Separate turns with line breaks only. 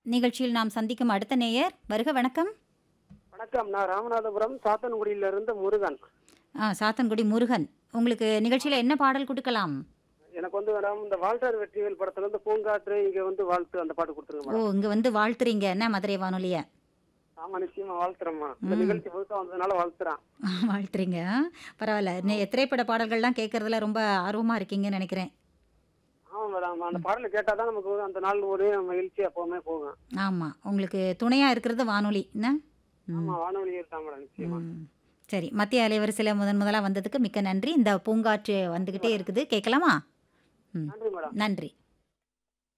நிகழ்ச்சியில் நாம் சந்திக்கும் அடுத்த நேயர் வருக வணக்கம்
வணக்கம் நான் ராமநாதபுரம் சாத்தன்குடியில இருந்து முருகன்
ஆ சாத்தன்குடி முருகன் உங்களுக்கு நிகழ்ச்சியில் என்ன பாடல் கொடுக்கலாம்
எனக்கு வந்து மேடம் இந்த வால்டர் வெற்றிவேல் படத்துல இருந்து பூங்காற்று இங்க வந்து வாழ்த்து அந்த பாட்டு கொடுத்துருங்க
ஓ
மேடம்
இங்கே வந்து வாழ்த்துறீங்க என்ன மதுரை வானொலியை
ஆமா நிச்சயமா வாழ்த்துறேம்மா இந்த நிகழ்ச்சி புதுசா வந்ததுனால வாழ்த்துறேன்
வாழ்த்துறீங்க பரவாயில்ல நே திரைப்பட பாடல்கள்லாம் கேட்கறதுல ரொம்ப ஆர்வமாக இருக்கீங்கன்னு நினைக்கிறேன்
ஆமா மேடம் அந்த பாடலை கேட்டாதான் நமக்கு வந்து அந்த நாள் ஒரே மகிழ்ச்சி எப்பவுமே போகும்
ஆமாம் உங்களுக்கு துணையாக இருக்கிறது வானொலி என்ன ம்.
ஆமா வானொலி தான் மேடம் நிச்சயமா
ம். சரி மத்திய அலைவரிசையில் முதன் முதலாக வந்ததுக்கு மிக்க நன்றி இந்த பூங்காற்று வந்துக்கிட்டே இருக்குது கேட்கலாமா ம்
நன்றி மேடம்
நன்றி